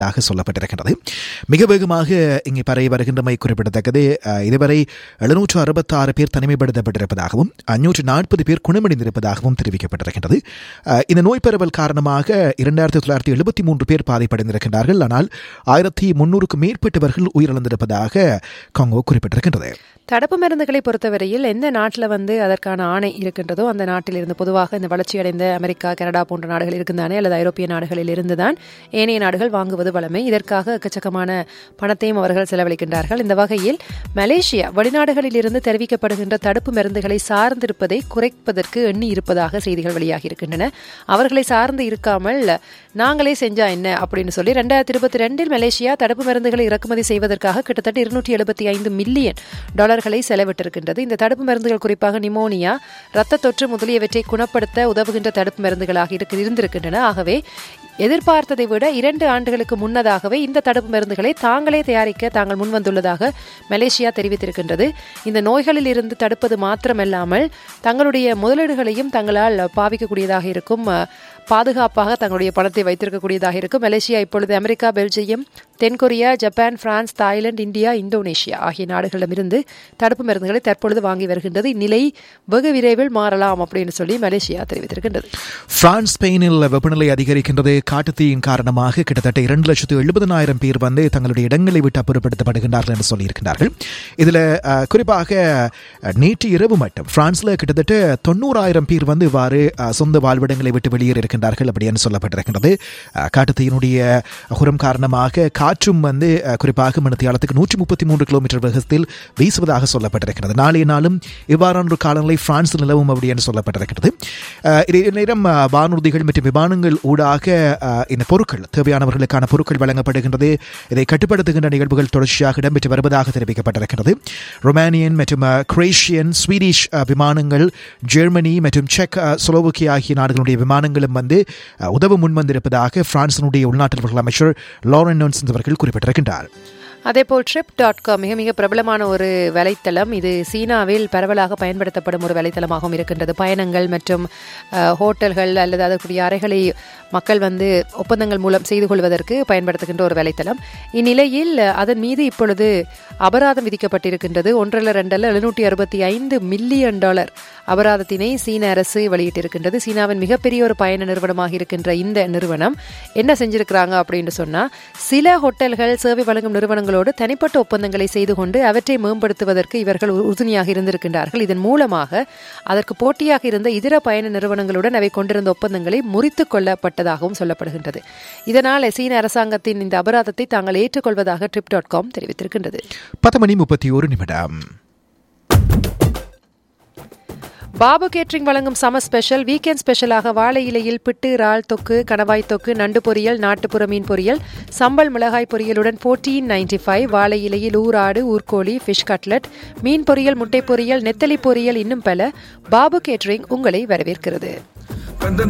ாக சொல்லப்பட்டிருக்கின்றது மிக வேகமாக இங்கே பரவி வருகின்றமை குறிப்பிடத்தக்கது அஹ், இதுவரை எழுநூற்று அறுபத்தாறு பேர் தனிமைப்படுத்தப்பட்டிருப்பதாகவும் அஞ்சூற்று நாற்பது பேர் குணமடைந்திருப்பதாகவும் தெரிவிக்கப்பட்டிருக்கின்றது அஹ், இந்த நோய் பரவல் காரணமாக இரண்டாயிரத்தி தொள்ளாயிரத்தி எழுபத்தி மூன்று பேர் பாதிப்படைந்திருக்கின்றார்கள் ஆனால் ஆயிரத்தி முன்னூறுக்கும் மேற்பட்டவர்கள் உயிரிழந்திருப்பதாக காங்கோ குறிப்பிட்டிருக்கின்றது தடுப்பு மருந்துகளை பொறுத்தவரையில் எந்த நாட்டில் வந்து அதற்கான ஆணை இருக்கின்றதோ அந்த நாட்டிலிருந்து பொதுவாக இந்த வளர்ச்சியடைந்த அமெரிக்கா கனடா போன்ற நாடுகள் இருக்குந்தானே அல்லது ஐரோப்பிய நாடுகளில் இருந்துதான் ஏனைய நாடுகள் வாங்குவது வளமை இதற்காக எக்கச்சக்கமான பணத்தையும் அவர்கள் செலவழிக்கின்றார்கள் இந்த வகையில் மலேசியா வெளிநாடுகளில் இருந்து தெரிவிக்கப்படுகின்ற தடுப்பு மருந்துகளை சார்ந்திருப்பதை குறைப்பதற்கு எண்ணி இருப்பதாக செய்திகள் வெளியாகி இருக்கின்றன அவர்களை சார்ந்து இருக்காமல் நாங்களே செஞ்சா என்ன அப்படின்னு சொல்லி ரெண்டாயிரத்தி இருபத்தி ரெண்டில் மலேசியா தடுப்பு மருந்துகளை இறக்குமதி செய்வதற்காக கிட்டத்தட்ட இருநூற்றி எழுபத்தி ஐந்து மில்லியன் டாலர்களை செலவிட்டிருக்கின்றது இந்த தடுப்பு மருந்துகள் குறிப்பாக நிமோனியா இரத்த தொற்று முதலியவற்றை குணப்படுத்த உதவுகின்ற தடுப்பு மருந்துகளாக இருக்கு இருந்திருக்கின்றன ஆகவே எதிர்பார்த்ததை விட இரண்டு ஆண்டுகளுக்கு முன்னதாகவே இந்த தடுப்பு மருந்துகளை தாங்களே தயாரிக்க தாங்கள் முன்வந்துள்ளதாக மலேசியா தெரிவித்திருக்கின்றது இந்த நோய்களில் இருந்து தடுப்பது மாத்திரமல்லாமல் தங்களுடைய முதலீடுகளையும் தங்களால் பாவிக்கக்கூடியதாக இருக்கும் அஹ், பாதுகாப்பாக தங்களுடைய பணத்தை வைத்திருக்கக்கூடியதாக இருக்கும் மலேசியா இப்பொழுது அமெரிக்கா பெல்ஜியம் தென்கொரியா Japan France Thailand India Indonesia ஆகிய நாடுகளிடமிருந்து தடுப்பு மருந்துகளை தற்பொழுது வாங்கி வருகின்றது இந்நிலை வெகு விரைவில் மாறலாம் அப்படின்னு சொல்லி மலேசியா தெரிவித்திருக்கின்றது பிரான்ஸ் ஸ்பெயினில் வெப்பநிலை அதிகரிக்கின்றது காட்டுத்தீயின் காரணமாக கிட்டத்தட்ட இரண்டு லட்சத்து எழுபதனாயிரம் பேர் வந்து தங்களுடைய இடங்களை விட்டு அப்புறப்படுத்தப்படுகின்றார்கள் என்று சொல்லியிருக்கிறார்கள் இதில் அஹ், குறிப்பாக அஹ், நேற்று இரவு மட்டும் பிரான்ஸ்ல கிட்டத்தட்ட தொண்ணூறாயிரம் பேர் வந்து இவ்வாறு அஹ், சொந்த வாழ்விடங்களை விட்டு வெளியேறி இருக்கின்றார்கள் அப்படின்னு சொல்லப்பட்டிருக்கின்றது அஹ், காட்டுத்தீயினுடைய குரம் காரணமாக காற்றும் வந்து அஹ், குறிப்பாக மணித்தியாலத்துக்கு நூற்றி முப்பத்தி மூன்று கிலோமீட்டர் வேகத்தில் வீசுவதாக சொல்லப்பட்டிருக்கிறது நாளைய நாளும் இவ்வாறான ஒரு காலநிலை பிரான்சில் நிலவும் அப்படி என்று சொல்லப்பட்டிருக்கிறது அஹ், இதே நேரம் அஹ், வானூர்திகள் மற்றும் விமானங்கள் ஊடாக அஹ், இந்த பொருட்கள் தேவையானவர்களுக்கான பொருட்கள் வழங்கப்படுகின்றது இதை கட்டுப்படுத்துகின்ற நிகழ்வுகள் தொடர்ச்சியாக இடம்பெற்று வருவதாக தெரிவிக்கப்பட்டிருக்கிறது ரொமானியன் மற்றும் அஹ், குரேஷியன் ஸ்வீடிஷ் அஹ், விமானங்கள் ஜெர்மனி மற்றும் செக் அஹ், ஸ்லோவோக்கியா ஆகிய நாடுகளுடைய விமானங்களும் வந்து அஹ், உதவ முன்வந்திருப்பதாக பிரான்சினுடைய உள்நாட்டு அமைச்சர் லாரன் நோன்சன்ஸ் அவர்கள் குறிப்பிட்டிருக்கின்றார் அதேபோல் ட்ரிப் டாட் காம் மிக மிக பிரபலமான ஒரு வலைத்தளம் இது சீனாவில் பரவலாக பயன்படுத்தப்படும் ஒரு வலைத்தளமாகவும் இருக்கின்றது பயணங்கள் மற்றும் அஹ், ஹோட்டல்கள் அல்லது அதற்குரிய அறைகளை மக்கள் வந்து ஒப்பந்தங்கள் மூலம் செய்து கொள்வதற்கு பயன்படுத்துகின்ற ஒரு வலைத்தளம் இந்நிலையில் அஹ், அதன் மீது இப்பொழுது அபராதம் விதிக்கப்பட்டிருக்கின்றது ஒன்றல்ல ரெண்டல்ல எழுநூற்றி அறுபத்தி ஐந்து மில்லியன் டாலர் அபராதத்தினை சீன அரசு வெளியிட்டிருக்கின்றது சீனாவின் மிகப்பெரிய ஒரு பயண நிறுவனமாக இருக்கின்ற இந்த நிறுவனம் என்ன செஞ்சிருக்கிறாங்க அப்படின்னு சொன்னா சில ஹோட்டல்கள் சேவை வழங்கும் நிறுவனங்களோடு தனிப்பட்ட ஒப்பந்தங்களை செய்து கொண்டு அவற்றை மேம்படுத்துவதற்கு இவர்கள் உ- உறுதுணையாக இருந்திருக்கின்றார்கள் இதன் மூலமாக அதற்கு போட்டியாக இருந்த இதர பயண நிறுவனங்களுடன் அவை கொண்டிருந்த ஒப்பந்தங்களை முறித்துக் கொள்ளப்பட்டதாகவும் சொல்லப்படுகின்றது இதனால் சீன அரசாங்கத்தின் இந்த அபராதத்தை தாங்கள் ஏற்றுக்கொள்வதாக ட்ரிப் டாட் காம் தெரிவித்திருக்கின்றது பத்து மணி முப்பத்தி ஒரு நிமிடம் பாபு கேட்ரிங் வழங்கும் சம ஸ்பெஷல் வீக்கெண்ட் ஸ்பெஷலாக வாழை இலையில் பிட்டு இறால் தொக்கு கணவாய் தொக்கு நண்டு பொரியல் நாட்டுப்புற மீன் பொரியல் சம்பல் மிளகாய் பொரியலுடன் ஃபோர்டீன் நைன்டி ஃபைவ் வாழை இலையில் ஊராடு ஊர்கோழி ஃபிஷ் கட்லட் மீன் பொரியல் முட்டை பொரியல் நெத்தலி பொரியல் இன்னும் பல பாபு கேட்ரிங் உங்களை வரவேற்கிறது Cuando